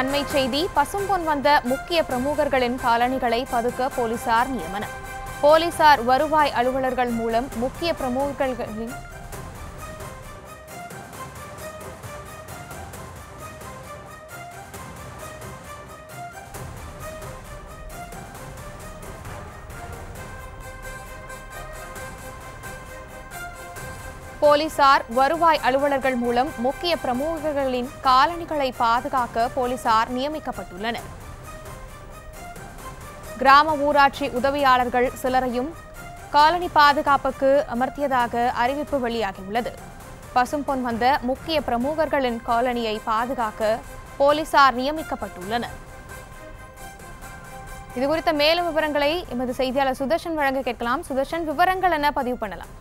அண்மை செய்தி பசும்பொன் வந்த முக்கிய பிரமுகர்களின் காலணிகளை பதுக்க போலீசார் நியமனம் போலீசார் வருவாய் அலுவலர்கள் மூலம் முக்கிய பிரமுகர்களின் போலீசார் வருவாய் அலுவலர்கள் மூலம் முக்கிய பிரமுகர்களின் காலணிகளை பாதுகாக்க போலீசார் நியமிக்கப்பட்டுள்ளனர் கிராம ஊராட்சி உதவியாளர்கள் சிலரையும் காலனி பாதுகாப்புக்கு அமர்த்தியதாக அறிவிப்பு வெளியாகியுள்ளது பசும்பொன் வந்த முக்கிய பிரமுகர்களின் காலனியை பாதுகாக்க போலீசார் நியமிக்கப்பட்டுள்ளனர் இது குறித்த மேலும் விவரங்களை எமது செய்தியாளர் சுதர்ஷன் வழங்க கேட்கலாம் சுதர்ஷன் விவரங்கள் என்ன பதிவு பண்ணலாம்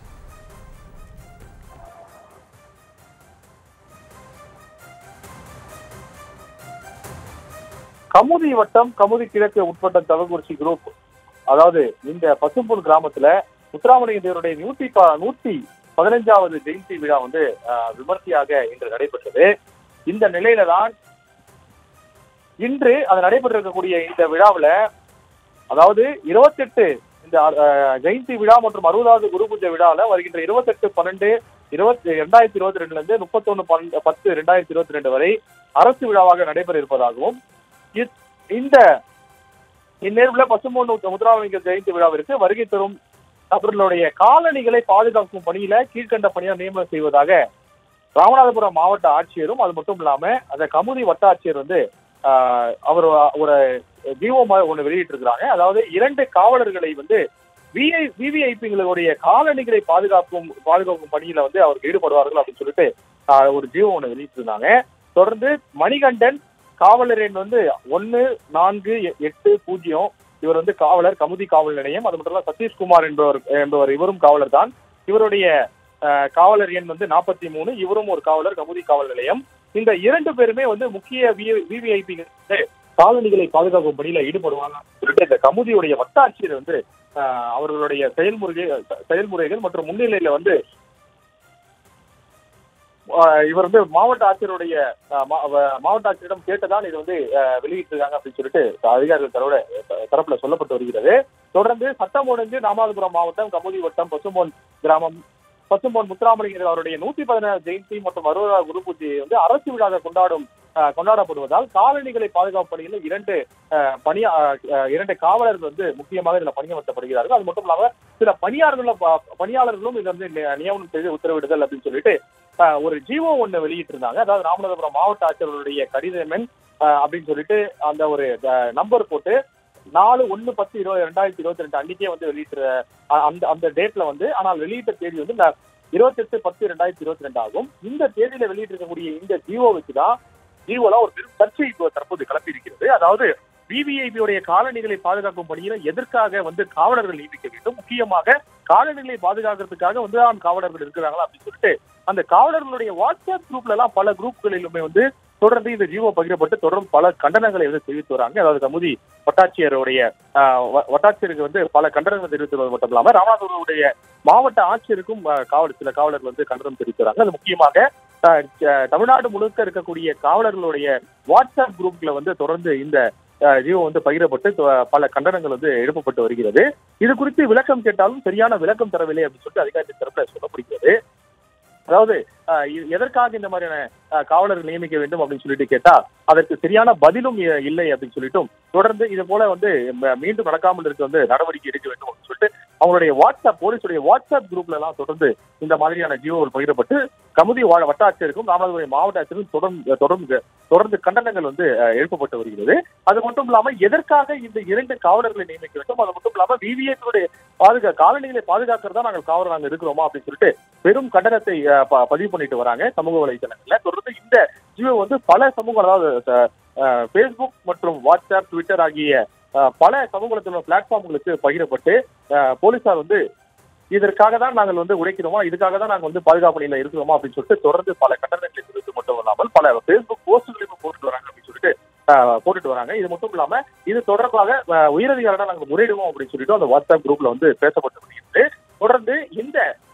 கமுதி வட்டம் கமுதி கிழக்கு உட்பட்ட தவகுறிச்சி குரூப் அதாவது இந்த பசும்பூர் கிராமத்துல முத்துராமலிங்க தேவருடைய நூத்தி ப- நூத்தி பதினைஞ்சாவது ஜெயந்தி விழா வந்து ஆஹ், விமர்சையாக இன்று நடைபெற்றது இந்த நிலையில தான் இன்று அது நடைபெற்றிருக்கக்கூடிய இந்த விழாவுல அதாவது இருபத்தெட்டு இந்த ஆஹ், ஜெயந்தி விழா மற்றும் அறுபதாவது குரு பூஜை விழாவில் வருகின்ற இருபத்தெட்டு பன்னெண்டு இருபத்தி ரெண்டாயிரத்தி இருபத்தி ரெண்டுல இருந்து முப்பத்தொன்னு பன்னெண்டு பத்து ரெண்டாயிரத்தி இருபத்தி ரெண்டு வரை அரசு விழாவாக நடைபெற இருப்பதாகவும் இத்- இந்த இந்நேர்வுல பசும்பொன் முத்துராமலிங்க ஜெயந்தி விழாவிற்கு வருகை தரும் நபர்களுடைய காலணிகளை பாதுகாக்கும் பணியில கீழ்கண்ட பணியார் நியமனம் செய்வதாக ராமநாதபுரம் மாவட்ட ஆட்சியரும் அது மட்டும் இல்லாம அந்த கமுதி வட்டாட்சியர் வந்து ஆஹ், அவர் ஒரு ஜீவோ ஒன்று வெளியிட்டிருக்கிறாங்க அதாவது இரண்டு காவலர்களை வந்து விஐ விவிஐபிங்களுடைய காலணிகளை பாதுகாக்கும் பாதுகாக்கும் பணியில வந்து அவர் ஈடுபடுவார்கள் அப்படின்னு சொல்லிட்டு ஆஹ், ஒரு ஜீவோ ஒன்று வெளியிட்டிருந்தாங்க தொடர்ந்து மணிகண்டன் காவலர் எண் வந்து ஒன்னு நான்கு எ- எட்டு பூஜ்ஜியம் இவர் வந்து காவலர் கமுதி காவல் நிலையம் அது மட்டும் இல்ல சதீஷ்குமார் என்பவர் என்பவர் இவரும் காவலர் தான் இவருடைய அஹ், காவலர் எண் வந்து நாற்பத்தி மூணு இவரும் ஒரு காவலர் கமுதி காவல் நிலையம் இந்த இரண்டு பேருமே வந்து முக்கிய விவிஐபி காலணிகளை பாதுகாக்கும் பணியில ஈடுபடுவாங்க சொல்லிட்டு இந்த கமுதியுடைய வட்டாட்சியர் வந்து அஹ், அவர்களுடைய செயல்முறை செயல்முறைகள் மற்றும் முன்னிலையில வந்து அஹ், இவர் வந்து மாவட்ட ஆட்சியருடைய அஹ், மா- அவ- மாவட்ட ஆட்சியரிடம் கேட்டுதான் இது வந்து அஹ், வெளியிட்டிருக்காங்க அப்படின்னு சொல்லிட்டு அதிகாரிகள் தரவோட தரப்புல சொல்லப்பட்டு வருகிறது தொடர்ந்து சட்டம் ஒழுங்கு ராமநாதபுரம் மாவட்டம் கமுதி வட்டம் பசும்பொன் கிராமம் பசும்பொன் முத்துராமலிங்கர் அவருடைய நூத்தி பதினாறு ஜெயந்தி மற்றும் அறுபதாவது குரு பூஜையை வந்து அரசு விழாக கொண்டாடும் அஹ், கொண்டாடப்படுவதால் காலணிகளை பாதுகாப்பு பணியில் இரண்டு அஹ், பணியா அஹ், இரண்டு காவலர்கள் வந்து முக்கியமாக இதுல பணியமர்த்தப்படுகிறார்கள் அது மட்டும் இல்லாம சில பணியாளர்களும் ப- பணியாளர்களும் இதை வந்து நி- நியமனம் செய்து உத்தரவிடுதல் அப்படின்னு சொல்லிட்டு அஹ், ஒரு ஜீவோ ஒண்ணு வெளியிட்டிருந்தாங்க அதாவது ராமநாதபுரம் மாவட்ட ஆட்சியர்களுடைய கடிதம் எண் அஹ், அப்படின்னு சொல்லிட்டு அந்த ஒரு நம்பர் போட்டு நாலு ஒண்ணு பத்து இருபது ரெண்டாயிரத்தி இருபத்தி ரெண்டு அன்னைக்கே வந்து வெளியிட்ட அ- அந்த அந்த டேட்ல வந்து ஆனால் வெளியிட்ட தேதி வந்து ந- இருபத்தெட்டு பத்து ரெண்டாயிரத்தி இருபத்தி ரெண்டு ஆகும் இந்த தேதியில வெளியிட்டிருக்கக்கூடிய இந்த ஜியோ வச்சுதான் ஜியோல ஒரு பெரும் சர்ச்சை இப்போ தற்போது கிளப்பி இருக்கிறது அதாவது விவிஐபி உடைய காலணிகளை பாதுகாக்கும் பணியில எதற்காக வந்து காவலர்கள் நியமிக்க வேண்டும் முக்கியமாக காலணிகளை பாதுகாக்கிறதுக்காக வந்து ஆண் காவலர்கள் இருக்கிறாங்களா அப்படின்னு சொல்லிட்டு அந்த காவலர்களுடைய வாட்ஸ்அப் குரூப்ல எல்லாம் பல குரூப்களிலுமே வந்து தொடர்ந்து இந்த ஜீவோ பகிரப்பட்டு தொடர்ந்து பல கண்டனங்களை வந்து தெரிவித்து வராங்க அதாவது கமுதி வட்டாட்சியருடைய ஆஹ், வ- வட்டாட்சியருக்கு வந்து பல கண்டனங்கள் தெரிவித்துவது மட்டும் இல்லாம ராமநாதபுரமுடைய மாவட்ட ஆட்சியருக்கும் ஆஹ், காவல் சில காவலர்கள் வந்து கண்டனம் தெரிவித்து வராங்க அது முக்கியமாக ஆஹ், ச- தமிழ்நாடு முழுக்க இருக்கக்கூடிய காவலர்களுடைய வாட்ஸ்அப் குரூப்ல வந்து தொடர்ந்து இந்த ஆஹ், ஜீவோ வந்து பகிரப்பட்டு தொ- பல கண்டனங்கள் வந்து எழுப்பப்பட்டு வருகிறது இது குறித்து விளக்கம் கேட்டாலும் சரியான விளக்கம் தரவில்லை அப்படின்னு சொல்லிட்டு அதிகாரி தரப்புல சொல்லப்படுகிறது அதாவது ஆஹ், இ- எதற்காக இந்த மாதிரியான ஆஹ், காவலர்கள் நியமிக்க வேண்டும் அப்படின்னு சொல்லிட்டு கேட்டா அதற்கு சரியான பதிலும் இ- இல்லை அப்படின்னு சொல்லிட்டும் தொடர்ந்து இது போல வந்து ம- மீண்டும் நடக்காமல் இருக்க வந்து நடவடிக்கை எடுக்க வேண்டும் அப்படின்னு சொல்லிட்டு அவங்களுடைய வாட்ஸ்அப் போலீஸுடைய வாட்ஸ்அப் குரூப்ல எல்லாம் தொடர்ந்து இந்த மாதிரியான ஜியோவில் பகிரப்பட்டு கமுதி வா- வட்டாட்சியருக்கும் ராமநாதபுரம் மாவட்ட ஆட்சியருக்கும் தொடர்ந்து தொடர்ந்து தொடர்ந்து கண்டனங்கள் வந்து அஹ், எழுப்பப்பட்டு வருகிறது அது மட்டும் இல்லாம எதற்காக இந்த இரண்டு காவலர்களை நியமிக்க வேண்டும் அது மட்டும் இல்லாம விவிஐபியுடைய பாதுகா காலனிகளை பாதுகாக்கிறதா நாங்கள் காவலர் நாங்கள் இருக்கிறோமா அப்படின்னு சொல்லிட்டு பெரும் கண்டனத்தை அஹ், ப- பதிவு பண்ணிட்டு வராங்க சமூக வலைதளங்கள்ல தொடர்ந்து இந்த ஜியோ வந்து பல சமூக அதாவது ஃபேஸ்புக் மற்றும் வாட்ஸ்அப் ட்விட்டர் ஆகிய அஹ், பல சமூக வலைதள பிளாட்ஃபார்ம்களுக்கு பகிரப்பட்டு அஹ், போலீசார் வந்து இதற்காக தான் நாங்கள் வந்து உழைக்கிறோமா இதுக்காக தான் நாங்கள் வந்து பாதுகாப்பு நிலையில இருக்கிறோமா அப்படின்னு சொல்லிட்டு தொடர்ந்து பல கண்டனங்களை தெரிவித்து மட்டும் இல்லாமல் பல ஃபேஸ்புக் போஸ்டுகளையும் போட்டுட்டு வராங்க அப்படின்னு சொல்லிட்டு அஹ், போட்டுட்டு வராங்க இது மட்டும் இல்லாம இது தொடர்பாக அஹ், உயரதிகாரிடம் நாங்கள் முறையிடுவோம் அப்படின்னு சொல்லிட்டு அந்த வாட்ஸ்அப் குரூப்ல வந்து பேசப்பட்டு வருகிறது தொடர்ந்து இந்த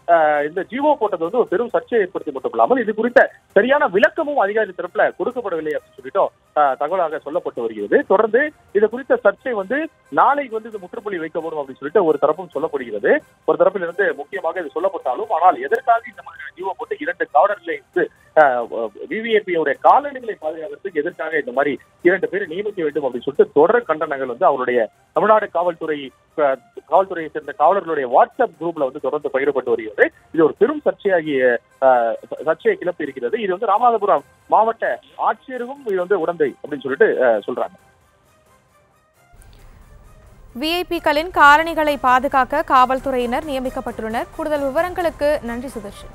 அஹ், இந்த ஜிஓ போட்டது வந்து ஒரு பெரும் சர்ச்சையை ஏற்படுத்தி மட்டும் இல்லாமல் இது குறித்த சரியான விளக்கமும் அதிகாரி தரப்புல கொடுக்கப்படவில்லை அப்படின்னு சொல்லிட்டும் அஹ், தகவலாக சொல்லப்பட்டு வருகிறது தொடர்ந்து இது குறித்த சர்ச்சை வந்து நாளைக்கு வந்து இது முற்றுப்புள்ளி வைக்கப்படும் அப்படின்னு சொல்லிட்டு ஒரு தரப்பும் சொல்லப்படுகிறது ஒரு தரப்பில் இருந்து முக்கியமாக இது சொல்லப்பட்டாலும் ஆனால் எதற்காக இந்த மாதிரியான ஜீவோ போட்டு இரண்டு காவலர்களை வந்து விவிஐபியோட காலணிகளை பாதுகாக்கிறதுக்கு எதற்காக இந்த மாதிரி இரண்டு பேரை நியமிக்க வேண்டும் அப்படின்னு சொல்லிட்டு தொடர் கண்டனங்கள் வந்து அவருடைய தமிழ்நாடு காவல்துறை அஹ், காவல்துறையை சேர்ந்த காவலர்களுடைய வாட்ஸ்அப் குரூப்ல வந்து தொடர்ந்து பகிரப்பட்டு வருகிறது இது ஒரு பெரும் சர்ச்சையாகிய அஹ், ச- சர்ச்சையை கிளப்பி இருக்கிறது இது வந்து ராமநாதபுரம் மாவட்ட ஆட்சியரும் இது வந்து உடந்தை அப்படின்னு சொல்லிட்டு அஹ், சொல்றாங்க விஐபிக்களின் காலணிகளை பாதுகாக்க காவல்துறையினர் நியமிக்கப்பட்டுள்ளனர் கூடுதல் விவரங்களுக்கு நன்றி சுதர்ஷன்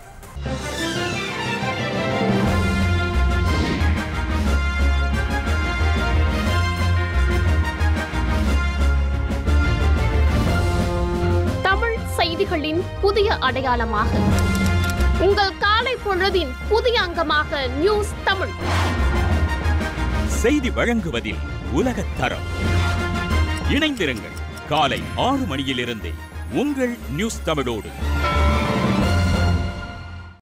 தமிழ் செய்திகளின் புதிய அடையாளமாக உங்கள் காலை பொழுதின் புதிய அங்கமாக நியூஸ் தமிழ் செய்தி வழங்குவதில் உலகத் தரம் இணைந்திருங்கள் காலை ஆறு மணியிலிருந்தே உங்கள் நியூஸ் தமிழோடு